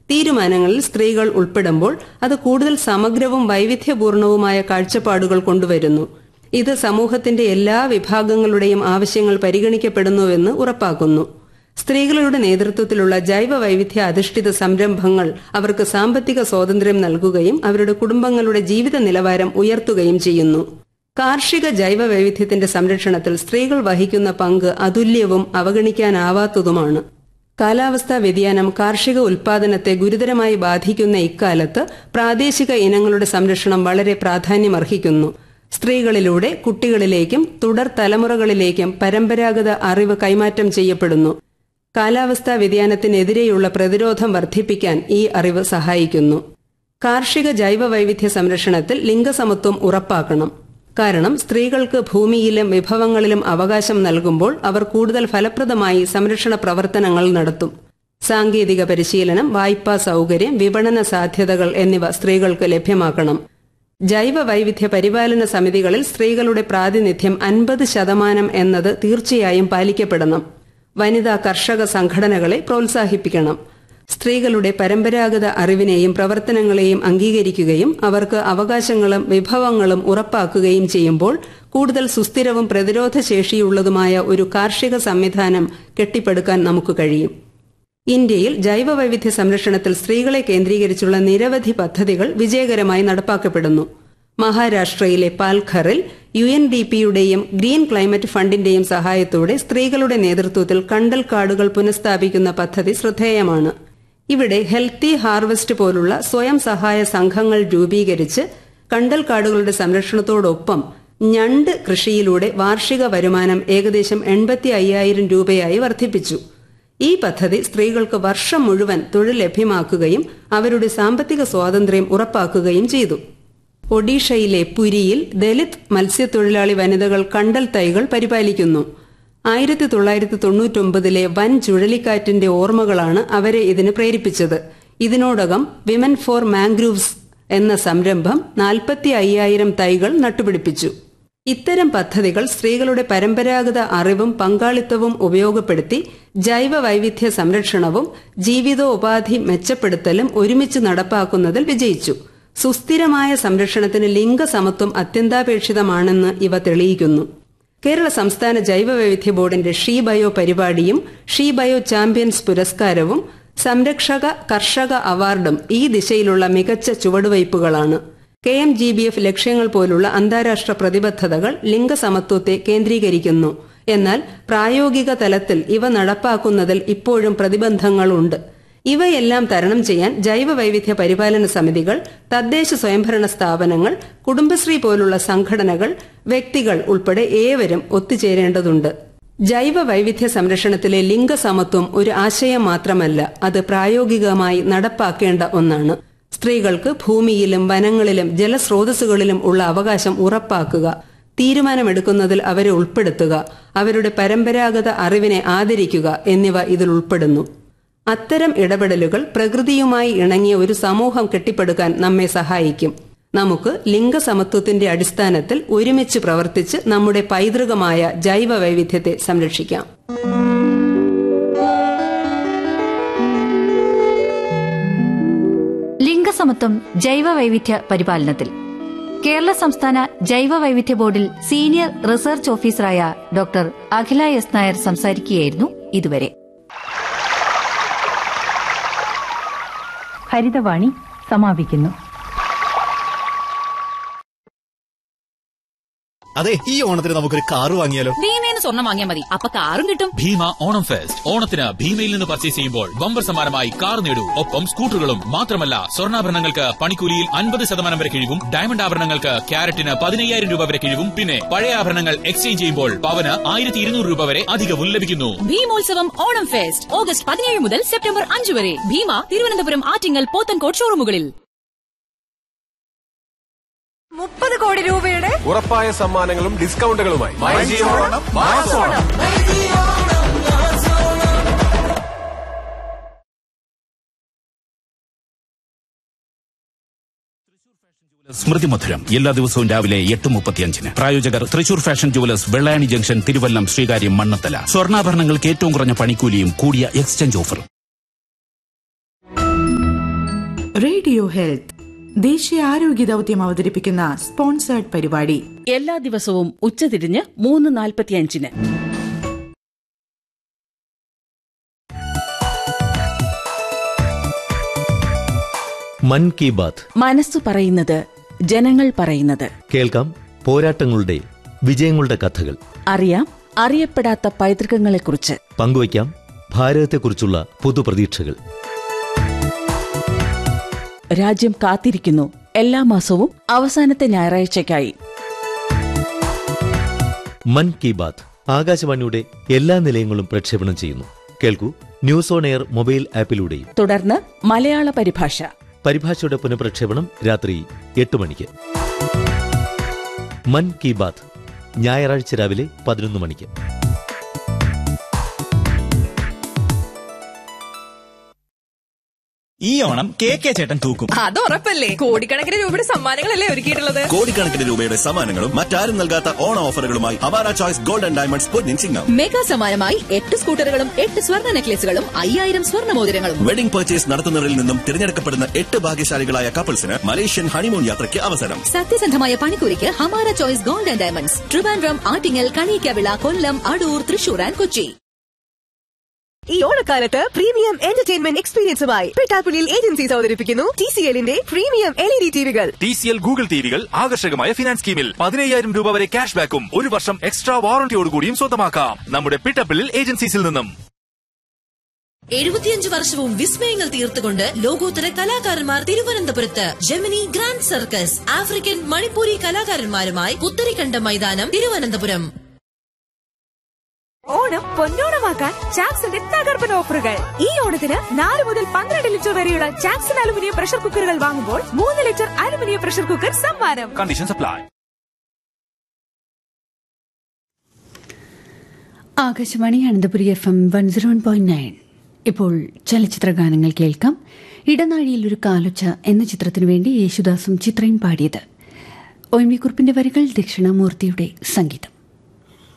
തീരുമാനങ്ങളിൽ സ്ത്രീകൾ ഉൾപ്പെടുമ്പോൾ അത് കൂടുതൽ സമഗ്രവും വൈവിധ്യപൂർണവുമായ കാഴ്ചപ്പാടുകൾ കൊണ്ടുവരുന്നു ഇത് സമൂഹത്തിന്റെ എല്ലാ വിഭാഗങ്ങളുടെയും ആവശ്യങ്ങൾ പരിഗണിക്കപ്പെടുന്നുവെന്ന് ഉറപ്പാക്കുന്നു സ്ത്രീകളുടെ നേതൃത്വത്തിലുള്ള ജൈവ വൈവിധ്യ അധിഷ്ഠിത സംരംഭങ്ങൾ അവർക്ക് സാമ്പത്തിക സ്വാതന്ത്ര്യം നൽകുകയും അവരുടെ കുടുംബങ്ങളുടെ ജീവിത നിലവാരം ഉയർത്തുകയും ചെയ്യുന്നു കാർഷിക ജൈവ വൈവിധ്യത്തിന്റെ സംരക്ഷണത്തിൽ സ്ത്രീകൾ വഹിക്കുന്ന പങ്ക് അതുല്യവും അവഗണിക്കാനാവാത്തതുമാണ് കാലാവസ്ഥാ വ്യതിയാനം കാർഷിക ഉൽപാദനത്തെ ഗുരുതരമായി ബാധിക്കുന്ന ഇക്കാലത്ത് പ്രാദേശിക ഇനങ്ങളുടെ സംരക്ഷണം വളരെ പ്രാധാന്യമർഹിക്കുന്നു സ്ത്രീകളിലൂടെ കുട്ടികളിലേക്കും തുടർ തലമുറകളിലേക്കും പരമ്പരാഗത അറിവ് കൈമാറ്റം ചെയ്യപ്പെടുന്നു കാലാവസ്ഥാ വ്യതിയാനത്തിനെതിരെയുള്ള പ്രതിരോധം വർദ്ധിപ്പിക്കാൻ ഈ അറിവ് സഹായിക്കുന്നു കാർഷിക ജൈവ വൈവിധ്യ സംരക്ഷണത്തിൽ ലിംഗസമത്വം ഉറപ്പാക്കണം കാരണം സ്ത്രീകൾക്ക് ഭൂമിയിലും വിഭവങ്ങളിലും അവകാശം നൽകുമ്പോൾ അവർ കൂടുതൽ ഫലപ്രദമായി സംരക്ഷണ പ്രവർത്തനങ്ങൾ നടത്തും സാങ്കേതിക പരിശീലനം വായ്പാ സൗകര്യം വിപണന സാധ്യതകൾ എന്നിവ സ്ത്രീകൾക്ക് ലഭ്യമാക്കണം ജൈവ വൈവിധ്യ പരിപാലന സമിതികളിൽ സ്ത്രീകളുടെ പ്രാതിനിധ്യം അൻപത് ശതമാനം എന്നത് തീർച്ചയായും പാലിക്കപ്പെടണം വനിതാ കർഷക സംഘടനകളെ പ്രോത്സാഹിപ്പിക്കണം സ്ത്രീകളുടെ പരമ്പരാഗത അറിവിനെയും പ്രവർത്തനങ്ങളെയും അംഗീകരിക്കുകയും അവർക്ക് അവകാശങ്ങളും വിഭവങ്ങളും ഉറപ്പാക്കുകയും ചെയ്യുമ്പോൾ കൂടുതൽ സുസ്ഥിരവും പ്രതിരോധശേഷിയുള്ളതുമായ ഒരു കാർഷിക സംവിധാനം കെട്ടിപ്പടുക്കാൻ നമുക്ക് കഴിയും ഇന്ത്യയിൽ ജൈവ വൈവിധ്യ സംരക്ഷണത്തിൽ സ്ത്രീകളെ കേന്ദ്രീകരിച്ചുള്ള നിരവധി പദ്ധതികൾ വിജയകരമായി നടപ്പാക്കപ്പെടുന്നു മഹാരാഷ്ട്രയിലെ പാൽഘറിൽ യു എൻ ഡി പിയുടെയും ഗ്രീൻ ക്ലൈമറ്റ് ഫണ്ടിന്റെയും സഹായത്തോടെ സ്ത്രീകളുടെ നേതൃത്വത്തിൽ കണ്ടൽ കാടുകൾ പുനഃസ്ഥാപിക്കുന്ന പദ്ധതി ശ്രദ്ധേയമാണ് ഇവിടെ ഹെൽത്തി ഹാർവെസ്റ്റ് പോലുള്ള സ്വയം സഹായ സംഘങ്ങൾ രൂപീകരിച്ച് കണ്ടൽ കാടുകളുടെ സംരക്ഷണത്തോടൊപ്പം ഞണ്ട് കൃഷിയിലൂടെ വാർഷിക വരുമാനം ഏകദേശം എൺപത്തി അയ്യായിരം രൂപയായി വർദ്ധിപ്പിച്ചു ഈ പദ്ധതി സ്ത്രീകൾക്ക് വർഷം മുഴുവൻ തൊഴിൽ ലഭ്യമാക്കുകയും അവരുടെ സാമ്പത്തിക സ്വാതന്ത്ര്യം ഉറപ്പാക്കുകയും ചെയ്തു ഒഡീഷയിലെ പുരിയിൽ ദലിത് മത്സ്യത്തൊഴിലാളി വനിതകൾ കണ്ടൽ തൈകൾ പരിപാലിക്കുന്നു ആയിരത്തി തൊള്ളായിരത്തി തൊണ്ണൂറ്റൊമ്പതിലെ വൻ ചുഴലിക്കാറ്റിന്റെ ഓർമ്മകളാണ് അവരെ ഇതിന് പ്രേരിപ്പിച്ചത് ഇതിനോടകം വിമൻ ഫോർ മാംഗ്രൂവ്സ് എന്ന സംരംഭം നാൽപ്പത്തി അയ്യായിരം തൈകൾ നട്ടുപിടിപ്പിച്ചു ഇത്തരം പദ്ധതികൾ സ്ത്രീകളുടെ പരമ്പരാഗത അറിവും പങ്കാളിത്തവും ഉപയോഗപ്പെടുത്തി ജൈവ വൈവിധ്യ സംരക്ഷണവും ജീവിതോപാധി മെച്ചപ്പെടുത്തലും ഒരുമിച്ച് നടപ്പാക്കുന്നതിൽ വിജയിച്ചു സുസ്ഥിരമായ സംരക്ഷണത്തിന് ലിംഗസമത്വം അത്യന്താപേക്ഷിതമാണെന്ന് ഇവ തെളിയിക്കുന്നു കേരള സംസ്ഥാന ജൈവ വൈവിധ്യ ബോർഡിന്റെ ഷീ ബയോ പരിപാടിയും ഷീ ബയോ ചാമ്പ്യൻസ് പുരസ്കാരവും സംരക്ഷക കർഷക അവാർഡും ഈ ദിശയിലുള്ള മികച്ച ചുവടുവയ്പുകളാണ് K M G B F ലക്ഷ്യങ്ങൾ പോലുള്ള അന്താരാഷ്ട്ര പ്രതിബദ്ധതകൾ ലിംഗസമത്വത്തെ കേന്ദ്രീകരിക്കുന്നു എന്നാൽ പ്രായോഗിക തലത്തിൽ ഇവ നടപ്പാക്കുന്നതിൽ ഇപ്പോഴും പ്രതിബന്ധങ്ങളുണ്ട് ഇവയെല്ലാം തരണം ചെയ്യാൻ ജൈവ വൈവിധ്യ പരിപാലന സമിതികൾ തദ്ദേശ സ്വയംഭരണ സ്ഥാപനങ്ങൾ കുടുംബശ്രീ പോലുള്ള സംഘടനകൾ വ്യക്തികൾ ഉൾപ്പെടെ ഏവരും ഒത്തുചേരേണ്ടതുണ്ട് ജൈവ വൈവിധ്യ സംരക്ഷണത്തിലെ ലിംഗസമത്വം ഒരു ആശയം മാത്രമല്ല അത് പ്രായോഗികമായി നടപ്പാക്കേണ്ട ഒന്നാണ് സ്ത്രീകൾക്ക് ഭൂമിയിലും വനങ്ങളിലും ജലസ്രോതസ്സുകളിലും ഉള്ള അവകാശം ഉറപ്പാക്കുക തീരുമാനമെടുക്കുന്നതിൽ അവരെ ഉൾപ്പെടുത്തുക അവരുടെ പരമ്പരാഗത അറിവിനെ ആദരിക്കുക എന്നിവ ഇതിൽ ഉൾപ്പെടുന്നു അത്തരം ഇടപെടലുകൾ പ്രകൃതിയുമായി ഇണങ്ങിയ ഒരു സമൂഹം കെട്ടിപ്പടുക്കാൻ നമ്മെ സഹായിക്കും നമുക്ക് ലിംഗസമത്വത്തിന്റെ അടിസ്ഥാനത്തിൽ ഒരുമിച്ച് പ്രവർത്തിച്ച് നമ്മുടെ പൈതൃകമായ ജൈവ വൈവിധ്യത്തെ സംരക്ഷിക്കാം ലിംഗസമത്വം ജൈവ വൈവിധ്യ പരിപാലനത്തിൽ കേരള സംസ്ഥാന ജൈവ വൈവിധ്യ ബോർഡിൽ സീനിയർ റിസർച്ച് ഓഫീസറായ ഡോക്ടർ അഖില എസ് നായർ സംസാരിക്കുകയായിരുന്നു ഇതുവരെ ഹരിതവാണി സമാപിക്കുന്നു അതെ ഈ ഓണത്തിന് നമുക്കൊരു കാറ് വാങ്ങിയാലോ ഭീമേന്ന് സ്വർണം വാങ്ങിയാൽ മതി അപ്പൊ കാറും കിട്ടും ഭീമ ഓണം ഫെസ്റ്റ് ഓണത്തിന് ഭീമയിൽ നിന്ന് പർച്ചേസ് ചെയ്യുമ്പോൾ ബമ്പർ സമ്മാനമായി കാർ നേടൂ ഒപ്പം സ്കൂട്ടറുകളും മാത്രമല്ല സ്വർണ്ണാഭരണങ്ങൾക്ക് പണിക്കൂലിയിൽ അൻപത് ശതമാനം വരെ കിഴിവും ഡയമണ്ട് ആഭരണങ്ങൾക്ക് ക്യാരറ്റിന് പതിനയ്യായിരം രൂപ വരെ കിഴിവും പിന്നെ പഴയ ആഭരണങ്ങൾ എക്സ്ചേഞ്ച് ചെയ്യുമ്പോൾ പവന് ആയിരത്തി ഇരുന്നൂറ് രൂപ വരെ അധികവും ലഭിക്കുന്നു ഭീമോത്സവം ഓണം ഫെസ്റ്റ് ഓഗസ്റ്റ് പതിനേഴ് മുതൽ സെപ്റ്റംബർ അഞ്ച് വരെ ഭീമ തിരുവനന്തപുരം ആറ്റിങ്ങൽ പോത്തൻകോട് ഷോറൂമുകളിൽ മുപ്പത് കോടി രൂപയുടെ ഉറപ്പായ സമ്മാനങ്ങളും ഡിസ്കൗണ്ടുകളുമായി സ്മൃതി മധുരം എല്ലാ ദിവസവും രാവിലെ എട്ട് മുപ്പത്തിയഞ്ചിന് പ്രായോജകർ Thrissur fashion jewellers Vellayani junction Thiruvallam Sreekaryam Mannanthala സ്വർണ്ണാഭരണങ്ങൾക്ക് ഏറ്റവും കുറഞ്ഞ പണിക്കൂലിയും കൂടിയ എക്സ്ചേഞ്ച് ഓഫറും റേഡിയോ ഹെൽത്ത് ദേശീയ ആരോഗ്യ ദൗത്യം അവതരിപ്പിക്കുന്ന സ്പോൺസേർഡ് പരിപാടി എല്ലാ ദിവസവും ഉച്ചതിരിഞ്ഞ് മൂന്ന് നാൽപ്പത്തിയഞ്ചിന് മൻ കി ബാത്ത് മനസ്സു പറയുന്നത് ജനങ്ങൾ പറയുന്നത് കേൾക്കാം പോരാട്ടങ്ങളുടെ വിജയങ്ങളുടെ കഥകൾ അറിയാം അറിയപ്പെടാത്ത പൈതൃകങ്ങളെക്കുറിച്ച് പങ്കുവയ്ക്കാം ഭാരതത്തെക്കുറിച്ചുള്ള പുതുപ്രതീക്ഷകൾ രാജ്യം കാത്തിരിക്കുന്നു എല്ലാ മാസവും അവസാനത്തെ ഞായറാഴ്ചയ്ക്കായി മൻ കി ബാത്ത് ആകാശവാണിയുടെ എല്ലാ നിലയങ്ങളും പ്രക്ഷേപണം ചെയ്യുന്നു കേൾക്കൂ ന്യൂസ് ഓൺ എയർ മൊബൈൽ ആപ്പിലൂടെയും തുടർന്ന് മലയാള പരിഭാഷ പരിഭാഷയുടെ പുനഃപ്രക്ഷേപണം രാത്രി എട്ട് മണിക്ക് മൻ കി ബാത്ത് ഞായറാഴ്ച രാവിലെ പതിനൊന്ന് മണിക്ക് ഈ ഓണം കെ കെ ചേട്ടൻ തൂക്കും അത് ഉറപ്പല്ലേ കോടിക്കണക്കിന് രൂപയുടെ സമ്മാനങ്ങളല്ലേ ഒരുക്കിയിട്ടുള്ളത് കോടിക്കണക്കിന് രൂപയുടെ സമ്മാനങ്ങളും മറ്റാരും നൽകാത്ത ഓണ ഓഫറുകളുമായി അവാര ചോയ്സ് ഗോൾഡ് ആൻഡ് ഡയമണ്ട്സ് പൊന്നിൻ ചിങ്ങം മെഗാ സമ്മാനമായി എട്ട് സ്കൂട്ടറുകളും എട്ട് സ്വർണ്ണ നെക്ലേസുകളും അയ്യായിരം സ്വർണ്ണ മോതിരങ്ങളും വെഡിംഗ് പർച്ചേസ് നടത്തുന്നവരിൽ നിന്നും തിരഞ്ഞെടുക്കപ്പെടുന്ന എട്ട് ഭാഗ്യശാലികളായ കപ്പിൾസിന് മലേഷ്യൻ ഹണിമൂൺ യാത്രയ്ക്ക് അവസരം സത്യസന്ധമായ പണിക്കൂലിക്ക് Hamara choice gold and diamonds Trivandrum Attingal Kaniyikkavila Kollam Adoor Thrissur and Kochi ഈ ഓണക്കാലത്ത് പ്രീമിയം എന്റർടൈൻമെന്റ് എക്സ്പീരിയൻസുമായി പെട്ടാപ്പുലിൽ ഏജൻസീസ് അവതരിപ്പിക്കുന്നു ടി സി എല്ലിന്റെ പ്രീമിയം എൽ ഇ ഡി ടിവികൾ ടി സി എൽ ഗൂഗിൾ ടിവികൾ ആകർഷകമായ ഫിനാൻസ് സ്കീമിൽ പതിനയ്യായിരം രൂപ വരെ ക്യാഷ് ബാക്കും ഒരു വർഷം എക്സ്ട്രാ വാറന്റിയോടുകൂടിയും സ്വന്തമാക്കാം നമ്മുടെ പിട്ടപ്പിളിൽ ഏജൻസീസിൽ നിന്നും എഴുപത്തിയഞ്ച് വർഷവും വിസ്മയങ്ങൾ തീർത്തുകൊണ്ട് ലോകോത്തര കലാകാരന്മാർ തിരുവനന്തപുരത്ത് Gemini grand circus African Manipuri കലാകാരന്മാരുമായി പുത്തരിക്കണ്ട മൈതാനം തിരുവനന്തപുരം ഓണം പൊന്നോണമാക്കാൻ ചാക്സിന്റെ തകർപ്പൻ ഓഫറുകൾ ഈ ഓണത്തിന് നാല് മുതൽ പന്ത്രണ്ട് ലിറ്റർ വരെയുള്ള ചാക്സൺ അലുമിനിയം പ്രഷർ കുക്കറുകൾ വാങ്ങുമ്പോൾ മൂന്ന് ലിറ്റർ അലുമിനിയം പ്രഷർ കുക്കർ സമ്മാനം condition supply Akashvani Ananthapuri F M one zero one point nine ഇപ്പോൾ ചലച്ചിത്ര ഗാനങ്ങൾ കേൾക്കാം ഇടനാഴിയിൽ ഒരു കാലൊച്ച എന്ന ചിത്രത്തിനു വേണ്ടി യേശുദാസും ചിത്രയും പാടിയത് ഒ എം വി കുറിപ്പിന്റെ വരികൾ ദക്ഷിണാമൂർത്തിയുടെ സംഗീതം